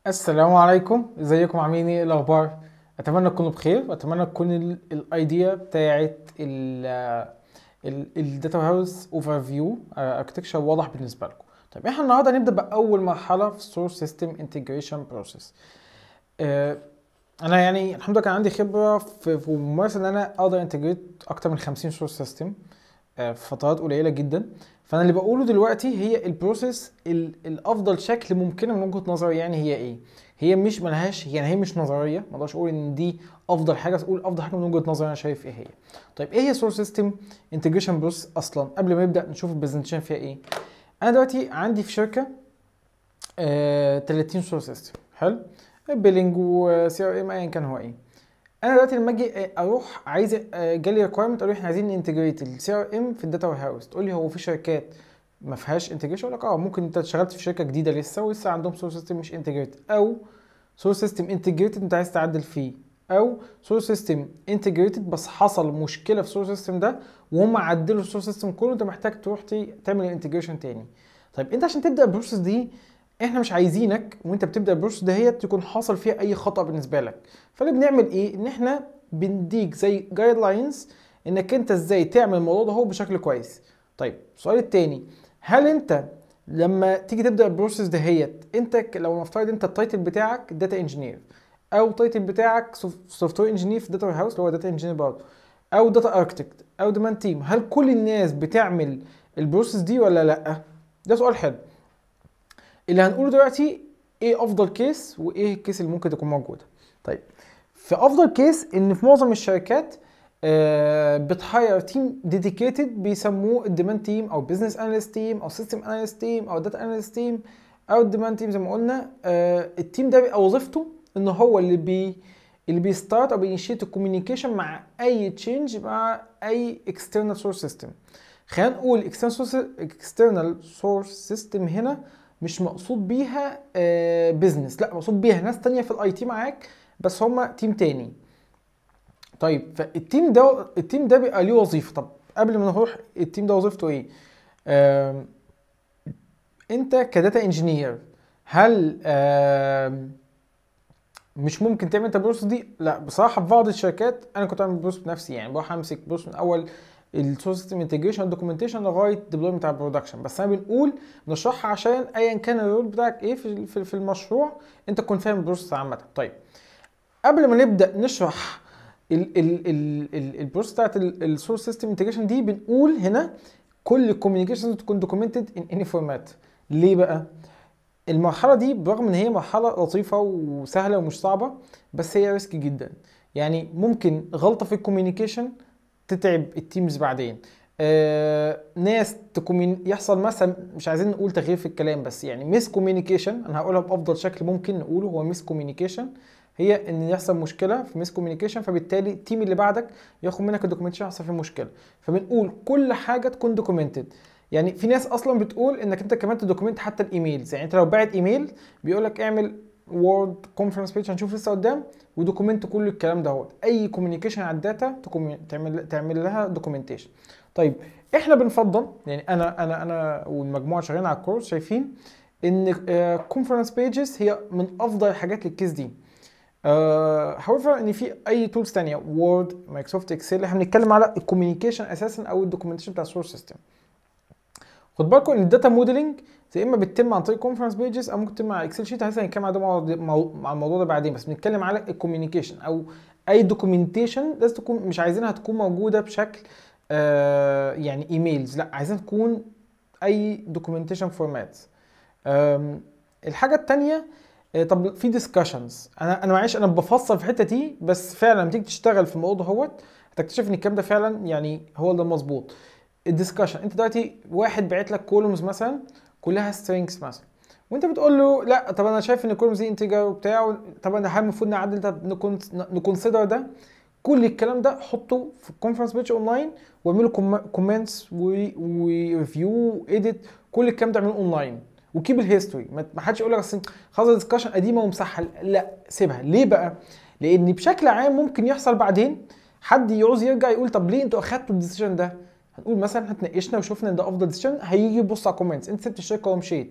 السلام عليكم ازيكم عاملين ايه الاخبار اتمنى تكونوا بخير واتمنى تكون ال- الايديا بتاعت الداتا هاوس اوفر فيو اركتكشر واضح بالنسبه لكم طيب احنا النهارده هنبدا باول مرحله في السورس سيستم انتجريشن بروسيس انا يعني الحمد لله كان عندي خبره في في ممارسه ان انا اقدر انتجريت اكتر من 50 سورس سيستم في فترات قليله جدا فانا اللي بقوله دلوقتي هي البروسيس ال- الافضل شكل ممكنه من وجهه نظري يعني هي ايه هي مش ملهاش يعني هي مش نظريه ما اقدرش اقول ان دي افضل حاجه بس اقول افضل حاجه من وجهه نظري انا شايف ايه هي طيب ايه هي سورس سيستم انتجريشن بروسيس اصلا قبل ما نبدا نشوف البرزنتيشن فيها ايه انا دلوقتي عندي في شركه آه 30 سورس سيستم حلو بيلينج وسي ار ام ايا كان هو ايه انا دلوقتي لما اجي آه، اروح عايز آه، جالي ريكويرمنت اقول له احنا عايزين انتجريت السي ار ام في الداتا وير هاوس تقول لي هو في شركات ما فيهاش انتجريشن اقول لك اه ممكن انت اشتغلت في شركه جديده لسه ولسه عندهم سورس سيستم مش انتجريت او سورس سيستم انتجريتد انت عايز تعدل فيه او سورس سيستم انتجريتد بس حصل مشكله في السورس سيستم ده وهم عدلوا السورس سيستم كله انت محتاج تروح ت- تعمل الانتجريشن تاني طيب انت عشان تبدا البروسيس دي احنا مش عايزينك وانت بتبدا البروسيس دهيت يكون حصل فيها اي خطا بالنسبه لك فاللي بنعمل ايه ان احنا بنديك زي جايد لاينز انك انت ازاي تعمل الموضوع ده هو بشكل كويس طيب السؤال التاني هل انت لما تيجي تبدا البروسيس دهيت انت ك- لو نفترض انت التايتل بتاعك داتا انجينير او التايتل بتاعك سوفت وير انجينير في داتا هاوس اللي هو داتا انجينير برضه او داتا اركتكت او ديمان تيم هل كل الناس بتعمل البروسيس دي ولا لا ده سؤال حلو اللي هنقوله دلوقتي ايه افضل كيس وايه الكيس اللي ممكن تكون موجوده طيب في افضل كيس ان في معظم الشركات آه، بتهاير تيم ديديكيتد بيسموه الديمان تيم او بزنس اناليست تيم او سيستم اناليست تيم او داتا اناليست تيم او الديمان تيم زي ما قلنا آه، التيم ده بيبقى وظيفته ان هو اللي بي اللي بيستارت او بينشيت الكوميونيكيشن مع اي تشينج مع اي اكسترنال سورس سيستم خلينا نقول اكسترنال سورس سيستم هنا مش مقصود بيها بزنس لا مقصود بيها ناس تانية في الاي تي معاك بس هما تيم تاني طيب فالتيم ده التيم ده بيبقى ليه وظيفه طب قبل ما نروح التيم ده وظيفته ايه آم، انت كداتا انجينير هل آم، مش ممكن تعمل انت البروسس دي لا بصراحه في بعض الشركات انا كنت بعمل بروسس بنفسي يعني بروح امسك بروسس من اول السورس سيستم انتجريشن والدوكيومنتيشن لغايه الديبلويمنت بتاع البرودكشن بس انا بنقول نشرحها عشان ايا كان الرول بتاعك ايه في في في المشروع انت تكون فاهم البروسس عامه طيب قبل ما نبدا نشرح ال ال ال ال البروسس بتاعت السورس سيستم انتجريشن دي بنقول هنا كل الكوميونيكيشن تكون دوكيومنتد ان اني فورمات ليه بقى المرحله دي برغم ان هي مرحله لطيفه وسهله ومش صعبه بس هي ريسك جدا يعني ممكن غلطه في الكوميونيكيشن تتعب التيمز بعدين آه ناس تكومين يحصل مثلا مش عايزين نقول تغيير في الكلام بس يعني ميس كوميونيكيشن انا هقولها بافضل شكل ممكن نقوله هو ميس كوميونيكيشن هي ان يحصل مشكله في ميس كوميونيكيشن فبالتالي التيم اللي بعدك ياخد منك الدوكيومنتيشن يحصل فيه مشكله فبنقول كل حاجه تكون دوكيومنتد يعني في ناس اصلا بتقول انك انت كمان تدوكيمنت حتى الايميلز يعني انت لو باعت ايميل بيقول لك اعمل وورد كونفرنس بيج هنشوف لسه قدام ودوكيمنت كل الكلام دوت اي كوميونيكيشن على الداتا تكومي- تعمل تعمل لها دوكيومنتيشن طيب احنا بنفضل يعني انا انا انا والمجموعه شغالين على الكورس شايفين ان كونفرنس بيجز هي من افضل الحاجات للكيس دي هاويفر ان في اي تولز تانية وورد مايكروسوفت اكسل احنا بنتكلم على الكوميونيكيشن اساسا او الدوكيومنتيشن بتاع السورس سيستم خد بالكم ان الداتا موديلنج يا اما بتتم عن طريق كونفرنس بيجز او ممكن تتم على اكسل شيت هنتكلم هنتكلم على ده مع- مع مع الموضوع ده بعدين بس بنتكلم على الكوميونيكيشن او اي دوكيومنتيشن لازم تكون مش عايزينها تكون موجوده بشكل آه يعني ايميلز لا عايزينها تكون اي دوكيومنتيشن فورمات الحاجه التانية آه، طب في ديسكشنز انا انا معلش انا بفصل في الحته دي بس فعلا لما تيجي تشتغل في الموضوع هوت هتكتشف ان الكلام ده فعلا يعني هو ده المظبوط الديسكشن انت دلوقتي واحد باعت لك كولومز مثلا كلها سترينجز مثلا وانت بتقول له لا طب انا شايف ان الكولومز دي انتجر وبتاع طب انا هل المفروض نعدل ده نكونسيدر ده كل الكلام ده حطه في الكونفرنس بيج اونلاين واعملوا كومنتس وريفيو وايديت كل الكلام ده اعمله اونلاين وكيب الهيستوري ما ما حدش يقول لك اصل خلاص الديسكشن قديمه ومسحها لا سيبها ليه بقى؟ لان بشكل عام ممكن يحصل بعدين حد يعوز يرجع يقول طب ليه انتوا اخدتوا الديسيجن ده؟ هنقول مثلا احنا اتناقشنا وشفنا ان ده افضل ديسيجن هيجي يبص على الكومنتس انت سبت الشركه ومشيت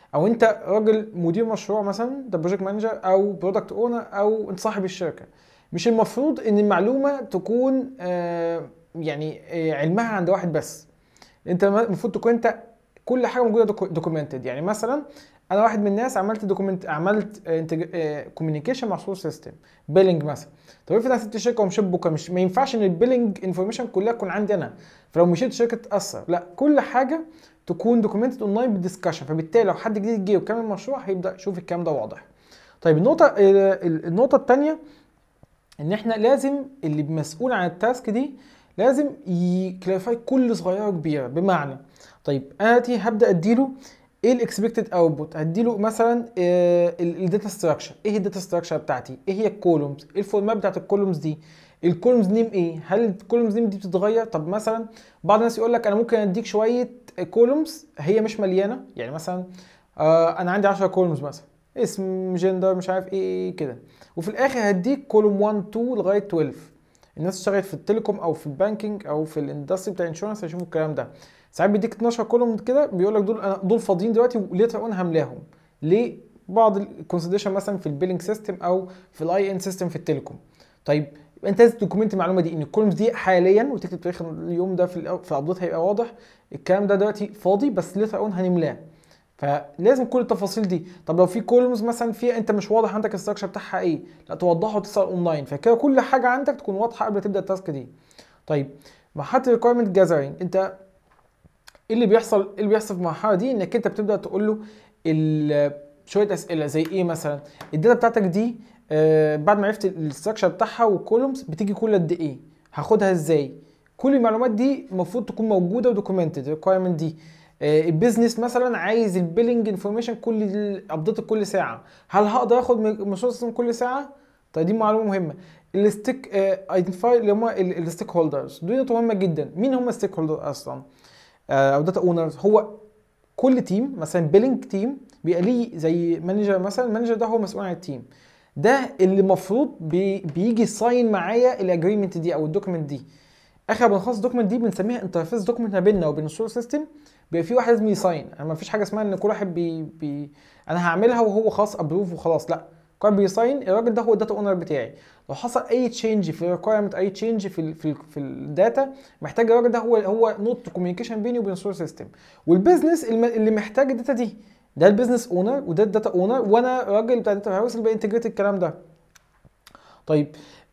او انت راجل مدير مشروع مثلا ده بروجكت مانجر او برودكت اونر او انت صاحب الشركه مش المفروض ان المعلومه تكون آه يعني آه علمها عند واحد بس انت المفروض تكون انت كل حاجه موجوده دوكيومنتد يعني مثلا انا واحد من الناس عملت دوكيمنت عملت كوميونيكيشن مع سورس سيستم بيلنج مثلا طب افرض انا سبت الشركه ومشيت بكره مش ما ينفعش ان البيلنج انفورميشن كلها تكون عندي انا فلو مشيت الشركه تتاثر لا كل حاجه تكون دوكيومنتد اونلاين بالدسكشن فبالتالي لو حد جديد جه وكمل المشروع هيبدا يشوف الكلام ده واضح طيب النقطه النقطه الثانيه ان احنا لازم اللي مسؤول عن التاسك دي لازم يكلاريفاي كل صغيره وكبيره بمعنى طيب انا دلوقتي هبدا اديله ايه الاكسبكتد اوتبوت هديله مثلا الداتا ستراكشر ايه الداتا ستراكشر بتاعتي ايه هي الكولومز ايه الفورمات بتاعت الكولومز دي الكولومز نيم ايه هل الكولومز نيم دي بتتغير طب مثلا بعض الناس يقول لك انا ممكن اديك شويه كولومز هي مش مليانه يعني مثلا آه انا عندي 10 كولومز مثلا اسم جندر مش عارف ايه, إيه كده وفي الاخر هديك كولوم 1 2 لغايه 12 الناس اشتغلت في التليكوم او في البانكينج او في الاندستري بتاع الانشورنس هيشوفوا الكلام ده ساعات بيديك 12 كولوم كده بيقول لك دول انا دول فاضيين دلوقتي وليتر اون هملاهم ليه بعض الكونسيدريشن مثلا في البيلنج سيستم او في الاي ان سيستم في التليكوم طيب يبقى انت لازم تدوكيمنت المعلومه دي ان الكولومز دي حاليا وتكتب تاريخ اليوم ده في في الابديت هيبقى واضح الكلام ده دلوقتي فاضي بس ليتر اون هنملاه فلازم كل التفاصيل دي طب لو في كولومز مثلا فيها انت مش واضح عندك الستراكشر بتاعها ايه لا توضحه وتسال اونلاين فكده كل حاجه عندك تكون واضحه قبل ما تبدا التاسك دي طيب مرحله الريكويرمنت جاذرنج انت ايه اللي بيحصل ايه اللي بيحصل في المرحله دي انك انت بتبدا تقول له شويه اسئله زي ايه مثلا الداتا بتاعتك دي آه بعد ما عرفت الستراكشر بتاعها والكولومز بتيجي كل قد ايه هاخدها ازاي كل المعلومات دي المفروض تكون موجوده ودوكيومنتد الريكويرمنت دي آه البيزنس مثلا عايز البيلنج انفورميشن كل ابديت كل ساعه هل هقدر اخد من سيستم كل ساعه طيب دي معلومه مهمه الستيك ايدنتيفاي اللي هم الستيك هولدرز دي نقطه مهمه جدا مين هم الستيك هولدر اصلا او داتا اونرز هو كل تيم مثلا بيلنج تيم بيبقى ليه زي مانجر مثلا المانجر ده هو مسؤول عن التيم ده اللي المفروض بي بيجي ساين معايا الاجريمنت دي او الدوكيمنت دي اخر ما نخلص الدوكيمنت دي بنسميها انترفيس دوكيمنت ما بيننا وبين السورس سيستم بيبقى في واحد لازم يساين ما فيش حاجه اسمها ان كل واحد بي, بي انا هعملها وهو خلاص ابروف وخلاص لا كل بيساين الراجل ده هو الداتا اونر بتاعي لو حصل اي تشينج في الريكويرمنت اي تشينج في ال في ال في الداتا محتاج الراجل ده هو هو نوت كوميونيكيشن بيني وبين السورس سيستم والبيزنس اللي محتاج الداتا دي ده البيزنس اونر وده الداتا اونر وانا راجل بتاع الداتا هاوس اللي بانتجريت الكلام ده طيب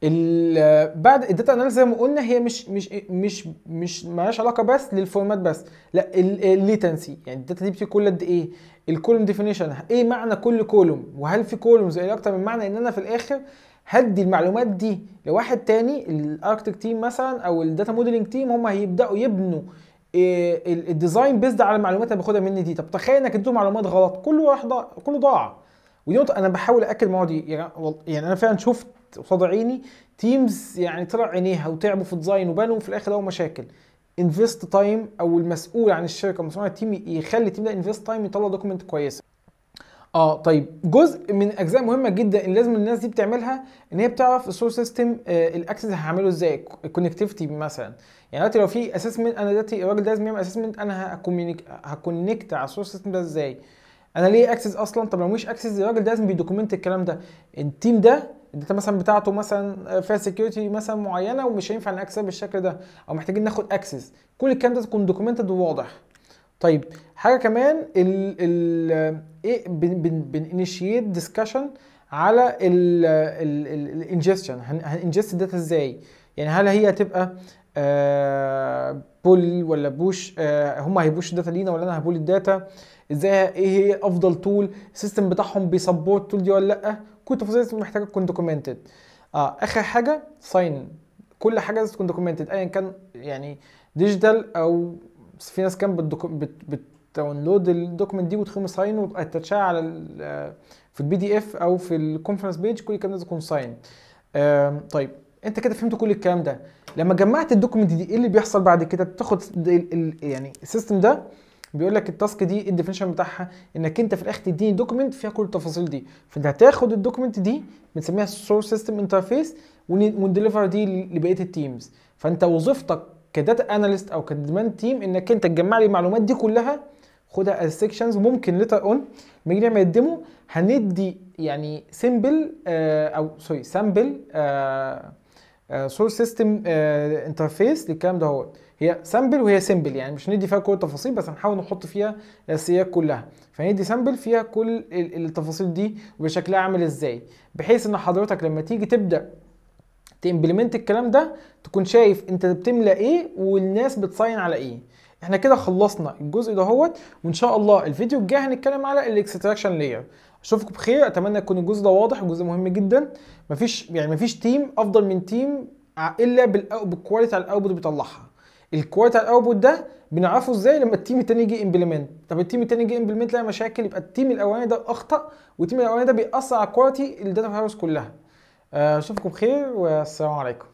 بعد الداتا اناليسيس زي ما قلنا هي مش مش مش مش مالهاش علاقه بس للفورمات بس لا الليتنسي يعني الداتا دي بتيجي كل قد ايه الكولوم ديفينيشن ايه معنى كل كولوم وهل في كولومز ايه اكتر من معنى ان انا في الاخر هدي المعلومات دي لواحد تاني الاركتيك تيم مثلا او الداتا موديلنج تيم هم هيبداوا يبنوا إيه الديزاين بيزد على المعلومات اللي باخدها مني دي طب تخيل انك اديته معلومات غلط كل واحد ضاع كله ضاع ودي نقطه انا بحاول اكد المواضيع دي يعني انا فعلا شفت قصاد عيني تيمز يعني طلع عينيها وتعبوا في ديزاين وبنوا في الاخر لقوا مشاكل انفست تايم او المسؤول عن الشركه المسؤول عن التيم يخلي التيم ده انفست تايم يطلع دوكيمنت كويسه اه طيب جزء من اجزاء مهمه جدا اللي لازم الناس دي بتعملها ان هي بتعرف السورس سيستم آه الاكسس هعمله ازاي الكونكتيفيتي مثلا يعني دلوقتي لو في اسسمنت انا دلوقتي الراجل ده لازم يعمل اسسمنت انا هكونكت على السورس سيستم ده ازاي انا ليه اكسس اصلا طب لو مش اكسس الراجل ده لازم بيدوكيمنت الكلام ده التيم ده الداتا مثلا بتاعته مثلا فيها سكيورتي مثلا معينه ومش هينفع ناكسس بالشكل ده او محتاجين ناخد اكسس كل الكلام ده يكون دوكيومنتد وواضح طيب حاجه كمان ال ال ايه بنانيشيت ديسكشن على الانجستشن هننجست الداتا ازاي يعني هل هي هتبقى آه بول ولا بوش آه هم هيبوش الداتا لينا ولا انا هبول الداتا ازاي ايه هي افضل تول السيستم بتاعهم بيسبورت التول دي ولا لا كل التفاصيل محتاجه تكون دوكيومنتد اه اخر حاجه ساين كل حاجه لازم تكون دوكيومنتد ايا كان يعني ديجيتال او في ناس كان بتداونلود الدوكيمنت دي وتخيم ساين وتتشاع على في البي دي اف او في الكونفرنس بيج كل الكلام لازم يكون ساين آه طيب انت كده فهمت كل الكلام ده لما جمعت الدوكيمنت دي ايه اللي بيحصل بعد كده بتاخد يعني السيستم ده بيقول لك التاسك دي الديفينيشن بتاعها انك انت في الاخر تديني دوكيمنت فيها كل التفاصيل دي فانت هتاخد الدوكيمنت دي بنسميها سورس سيستم انترفيس ونديليفر دي لبقيه التيمز فانت وظيفتك كداتا اناليست او كديمان تيم انك انت تجمع لي المعلومات دي كلها خدها از سيكشنز وممكن ليتر اون لما نيجي نعمل الديمو هندي يعني سيمبل او سوري سامبل سورس سيستم انترفيس للكلام ده هو هي سامبل وهي سيمبل يعني مش ندي فيها كل التفاصيل بس هنحاول نحط فيها الاساسيات كلها فندي سامبل فيها كل ال- التفاصيل دي وبشكلها عامل ازاي بحيث ان حضرتك لما تيجي تبدا تمبلمنت الكلام ده تكون شايف انت بتملى ايه والناس بتصين على ايه احنا كده خلصنا الجزء دهوت وان شاء الله الفيديو الجاي هنتكلم على الاكستراكشن لاير اشوفكم بخير اتمنى يكون الجزء ده واضح الجزء مهم جدا مفيش يعني مفيش تيم افضل من تيم ع- الا بالأو- بالكواليتي على الاوتبوت اللي بيطلعها الكواليتي على الاوتبوت ده بنعرفه ازاي لما التيم التاني يجي امبلمنت طب التيم التاني يجي امبلمنت لقى مشاكل يبقى التيم الاولاني ده اخطا والتيم الاولاني ده بيأثر على كواليتي الداتا هاوس كلها آه، اشوفكم بخير والسلام عليكم